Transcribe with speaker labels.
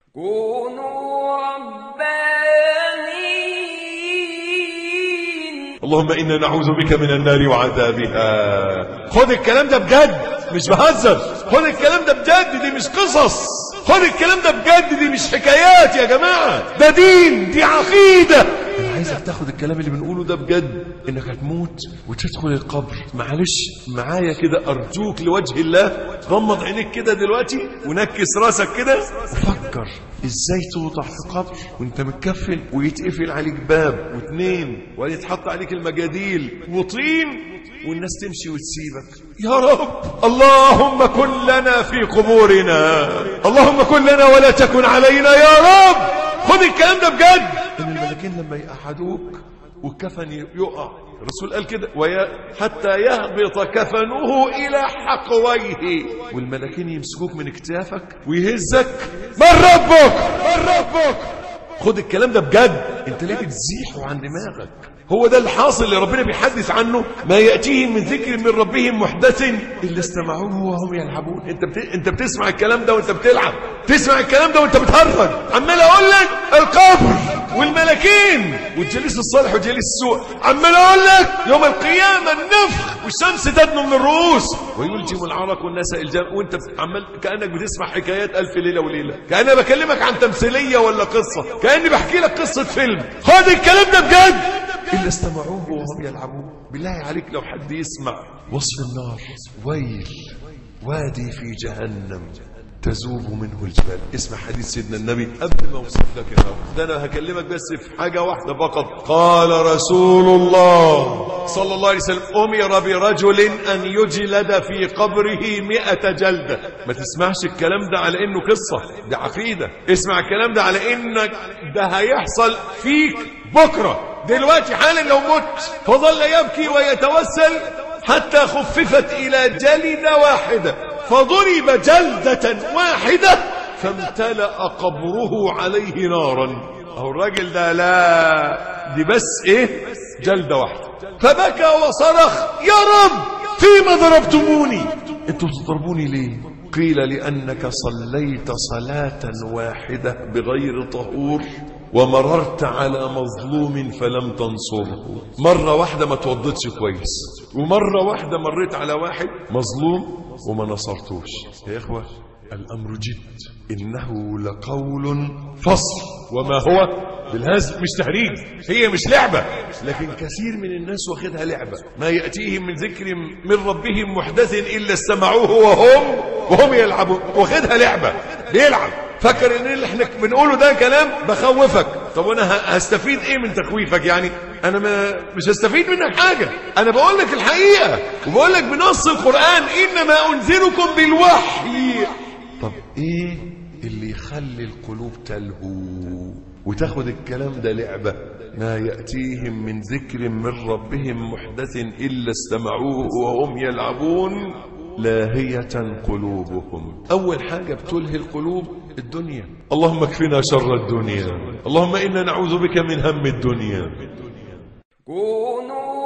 Speaker 1: كونوا ربانيين
Speaker 2: اللهم إنا نعوذ بك من النار وعذابها خد الكلام ده بجد مش بهزر خد الكلام ده بجد دي مش قصص خد الكلام ده بجد دي مش حكايات يا جماعة ده دين دي عقيدة أنا عايزك تاخد الكلام اللي بنقوله ده بجد إنك هتموت وتدخل القبر معلش معايا كده أرجوك لوجه الله غمض عينيك كده دلوقتي ونكس راسك كده وفكر ازاي توضع في قبر وانت متكفن ويتقفل عليك باب واتنين ويتحط عليك المجاديل وطين والناس تمشي وتسيبك يا رب اللهم كن لنا في قبورنا اللهم كن لنا ولا تكن علينا يا رب خد الكلام ده بجد ان الملكين لما يقعدوك والكفن يقع الرسول قال كده ويا حتى يهبط كفنه الى حقويه والملكين يمسكوك من اكتافك ويهزك من ربك من ربك خد الكلام ده بجد انت ليه بتزيحه عن دماغك هو ده الحاصل اللي ربنا بيحدث عنه ما ياتيهم من ذكر من ربهم محدث الا استمعوه وهم يلعبون انت بت... انت بتسمع الكلام ده وانت بتلعب تسمع الكلام ده وانت بتهرج عمال اقول لك القبر والملكين والجليس الصالح والجليس السوء عمال اقول لك يوم القيامه النفخ والشمس تدنو من الرؤوس ويلجم العرق والناس الجام وانت عمال كانك بتسمع حكايات الف ليله وليله كاني بكلمك عن تمثيليه ولا قصه كاني بحكي لك قصه فيلم خد الكلام ده بجد إلا استمعوه وهم يلعبون بالله عليك لو حد يسمع وصف النار ويل وادي في جهنم تذوب منه الجبال اسمع حديث سيدنا النبي قبل ما اوصف لك النار ده انا هكلمك بس في حاجه واحده فقط قال رسول الله صلى الله عليه وسلم امر برجل ان يجلد في قبره مئة جلده ما تسمعش الكلام ده على انه قصه ده عقيده اسمع الكلام ده على انك ده هيحصل فيك بكره دلوقتي حالا لو مت فظل يبكي ويتوسل حتى خففت إلى جلدة واحدة فضرب جلدة واحدة فامتلأ قبره عليه نارا أو الراجل ده لا دي بس إيه جلدة واحدة فبكى وصرخ يا رب فيما ضربتموني انتوا بتضربوني ليه قيل لأنك صليت صلاة واحدة بغير طهور ومررت على مظلوم فلم تنصره مرة واحدة ما توضتش كويس ومرة واحدة مريت على واحد مظلوم وما نصرتوش يا إخوة الأمر جد إنه لقول فصل وما هو بالهزل مش تهريج هي مش لعبة لكن كثير من الناس واخدها لعبة ما يأتيهم من ذكر من ربهم محدث إلا استمعوه وهم وهم يلعبون واخدها لعبة بيلعب فكر ان اللي احنا بنقوله ده كلام بخوفك طب وانا هستفيد ايه من تخويفك يعني انا ما مش هستفيد منك حاجة انا بقول لك الحقيقة وبقول لك بنص القرآن انما انذركم بالوحي طب ايه اللي يخلي القلوب تلهو وتاخد الكلام ده لعبة ما يأتيهم من ذكر من ربهم محدث إلا استمعوه وهم يلعبون لاهية قلوبهم أول حاجة بتلهي القلوب الدنيا اللهم اكفنا شر الدنيا اللهم إنا نعوذ بك من هم الدنيا
Speaker 1: كونوا